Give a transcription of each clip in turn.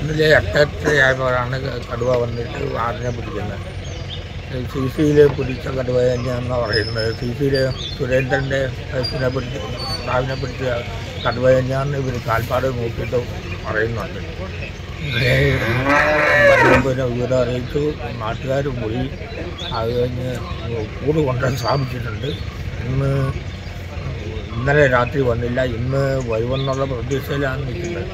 ഒന്നിലെ എട്ടെട്ടരയായപ്പോഴാണ് കടുവ വന്നിട്ട് ആടിനെ പിടിക്കുന്നത് സി സിയിൽ പിടിച്ച കടുവ തന്നെയാണെന്നാണ് പറയുന്നത് സി സിയിൽ സുരേന്ദ്രൻ്റെ പശുവിനെ പിടിച്ച് പ്രാവിനെ പിടിച്ച കടുവ തന്നെയാണെന്ന് ഇവർ കാൽപ്പാട് നോക്കിയിട്ട് പറയുന്നുണ്ട് ഇങ്ങനെ പിന്നെ വിവരം അറിയിച്ചു നാട്ടുകാർ പോയി അത് കഴിഞ്ഞ് കൂട് കൊണ്ടുവരാൻ സ്ഥാപിച്ചിട്ടുണ്ട് ഇന്ന് ഇന്നലെ രാത്രി വന്നില്ല ഇന്ന് വരുമെന്നുള്ള പ്രതീക്ഷയിലാണ് നിൽക്കുന്നത്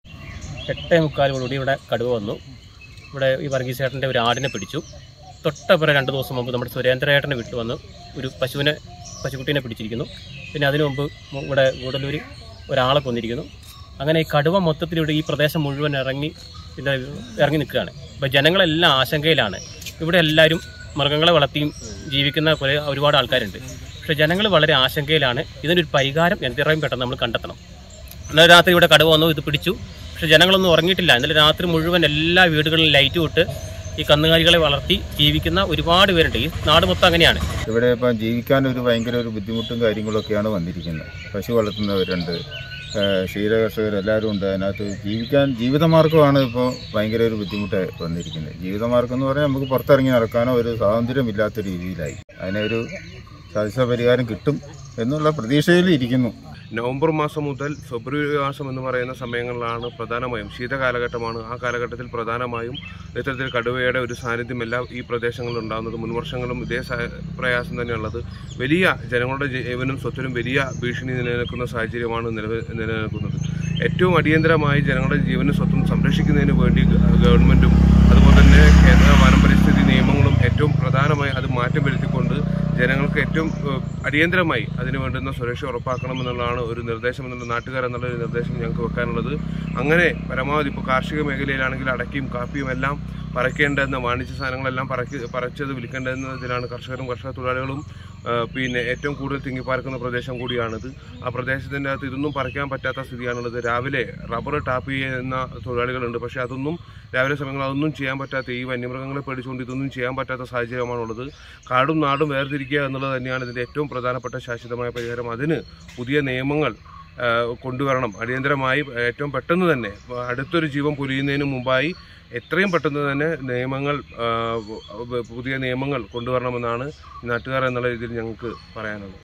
എട്ടേ മുക്കാലോടുകൂടി ഇവിടെ കടുവ വന്നു ഇവിടെ ഈ വർഗീസേട്ടൻ്റെ ഒരു ആടിനെ പിടിച്ചു തൊട്ടപ്പുറം രണ്ട് ദിവസം മുമ്പ് നമ്മുടെ സുരേന്ദ്രേട്ടൻ്റെ വീട്ടിൽ വന്ന് ഒരു പശുവിനെ പശുക്കുട്ടീനെ പിടിച്ചിരിക്കുന്നു പിന്നെ അതിനു മുമ്പ് മു- ഇവിടെ ഗൂഡല്ലൂർ ഒരാളെ കൊന്നിരിക്കുന്നു അങ്ങനെ ഈ കടുവ മൊത്തത്തിൽ ഇവിടെ ഈ പ്രദേശം മുഴുവൻ ഇറങ്ങി പിന്നെ ഇറങ്ങി നിൽക്കുകയാണ് അപ്പോൾ ജനങ്ങളെല്ലാം ആശങ്കയിലാണ് ഇവിടെ എല്ലാവരും മൃഗങ്ങളെ വളർത്തിയും ജീവിക്കുന്ന കുറേ ഒരുപാട് ആൾക്കാരുണ്ട് പക്ഷേ ജനങ്ങൾ വളരെ ആശങ്കയിലാണ് ഇതിനൊരു പരിഹാരം എത്രയും പെട്ടെന്ന് നമ്മൾ കണ്ടെത്തണം ഇന്നലെ രാത്രി ഇവിടെ കടുവ വന്നു ഇത് പിടിച്ചു പക്ഷെ ജനങ്ങളൊന്നും ഉറങ്ങിയിട്ടില്ല ഇന്നലെ രാത്രി മുഴുവൻ എല്ലാ വീടുകളിലും ലൈറ്റ് വിട്ട് ഈ കന്നുകാലികളെ വളർത്തി ജീവിക്കുന്ന ഒരുപാട് പേരുണ്ട് ഈ നാട് മൊത്തം അങ്ങനെയാണ് ഇവിടെ ഇപ്പം ജീവിക്കാൻ ഒരു ഭയങ്കര ഒരു ബുദ്ധിമുട്ടും കാര്യങ്ങളൊക്കെയാണ് വന്നിരിക്കുന്നത് പശു വളർത്തുന്നവരുണ്ട് ഏഹ് ക്ഷീരകർഷകർ എല്ലാവരും ഉണ്ട് അതിനകത്ത് ജീവിക്കാൻ ജീവിതമാർഗ്ഗമാണ് ഇപ്പോൾ ഭയങ്കര ഒരു ബുദ്ധിമുട്ട് വന്നിരിക്കുന്നത് ജീവിതമാർഗ്ഗം എന്ന് പറഞ്ഞാൽ നമുക്ക് പുറത്തിറങ്ങി നടക്കാനോ ഒരു സ്വാതന്ത്ര്യമില്ലാത്ത രീതിയിലായി അതിനൊരു സാധിച്ച പരിഹാരം കിട്ടും എന്നുള്ള പ്രതീക്ഷയിൽ ഇരിക്കുന്നു നവംബർ മാസം മുതൽ ഫെബ്രുവരി മാസം എന്ന് പറയുന്ന സമയങ്ങളിലാണ് പ്രധാനമായും ശീതകാലഘട്ടമാണ് ആ കാലഘട്ടത്തിൽ പ്രധാനമായും ഇത്തരത്തിൽ കടുവയുടെ ഒരു സാന്നിധ്യം എല്ലാ ഈ പ്രദേശങ്ങളിൽ ഉണ്ടാകുന്നത് മുൻവർഷങ്ങളും ഇതേ സ- പ്രയാസം തന്നെയുള്ളത് വലിയ ജനങ്ങളുടെ ജീവനും സ്വത്തിനും വലിയ ഭീഷണി നിലനിൽക്കുന്ന സാഹചര്യമാണ് നിലവിൽ നിലനിൽക്കുന്നത് ഏറ്റവും അടിയന്തരമായി ജനങ്ങളുടെ ജീവനും സ്വത്തും സംരക്ഷിക്കുന്നതിന് വേണ്ടി ഗ- ഗവൺമെൻറ്റും അതുപോലെ തന്നെ കേന്ദ്ര വനം പരിസ്ഥിതി നിയമങ്ങളും ഏറ്റവും പ്രധാനമായി അത് മാറ്റം വരുത്തിക്കൊണ്ട് ജനങ്ങൾക്ക് ഏറ്റവും ഏഹ്, അടിയന്തരമായി അതിന് വേണ്ടുന്ന സുരക്ഷ ഉറപ്പാക്കണമെന്നുള്ളതാണ് ഒരു നിർദ്ദേശം എന്നുള്ള നാട്ടുകാർ എന്നുള്ള ഒരു നിർദ്ദേശം ഞങ്ങൾക്ക് വെക്കാനുള്ളത് അങ്ങനെ പരമാവധി ഇപ്പോൾ കാർഷിക മേഖലയിലാണെങ്കിൽ അടക്കിയും കാപ്പിയും എല്ലാം പറിക്കേണ്ടെന്ന വാണിജ്യ സാധനങ്ങളെല്ലാം പറക്കി പറിച്ചത് വിൽക്കേണ്ടതിനാണ് കർഷകരും കർഷക തൊഴിലാളികളും ആ, പിന്നെ ഏറ്റവും കൂടുതൽ തിങ്ങിപ്പാർക്കുന്ന പ്രദേശം കൂടിയാണിത് ആ പ്രദേശത്തിൻ്റെ അകത്ത് ഇതൊന്നും പറിക്കാൻ പറ്റാത്ത സ്ഥിതിയാണുള്ളത് രാവിലെ റബ്ബർ ടാപ്പ് ചെയ്യുന്ന തൊഴിലാളികളുണ്ട് പക്ഷേ അതൊന്നും രാവിലെ സമയങ്ങളിൽ അതൊന്നും ചെയ്യാൻ പറ്റാത്ത ഈ വന്യമൃഗങ്ങളെ പേടിച്ചുകൊണ്ട് ഇതൊന്നും ചെയ്യാൻ പറ്റാത്ത സാഹചര്യമാണുള്ളത് കാടും നാടും വേർതിരിക്കുക എന്നുള്ളത് തന്നെയാണ് ഇതിൻ്റെ ഏറ്റവും പ്രധാനപ്പെട്ട ശാശ്വതമായ പരിഹാരം അതിന് പുതിയ നിയമങ്ങൾ ആ, കൊണ്ടുവരണം അടിയന്തരമായി ഏറ്റവും പെട്ടെന്ന് തന്നെ അടുത്തൊരു ജീവൻ പൊലിയുന്നതിന് മുമ്പായി എത്രയും പെട്ടെന്ന് തന്നെ നിയമങ്ങൾ ആ, പുതിയ നിയമങ്ങൾ കൊണ്ടുവരണമെന്നാണ് നാട്ടുകാർ എന്നുള്ള രീതിയിൽ ഞങ്ങൾക്ക് പറയാനുള്ളത്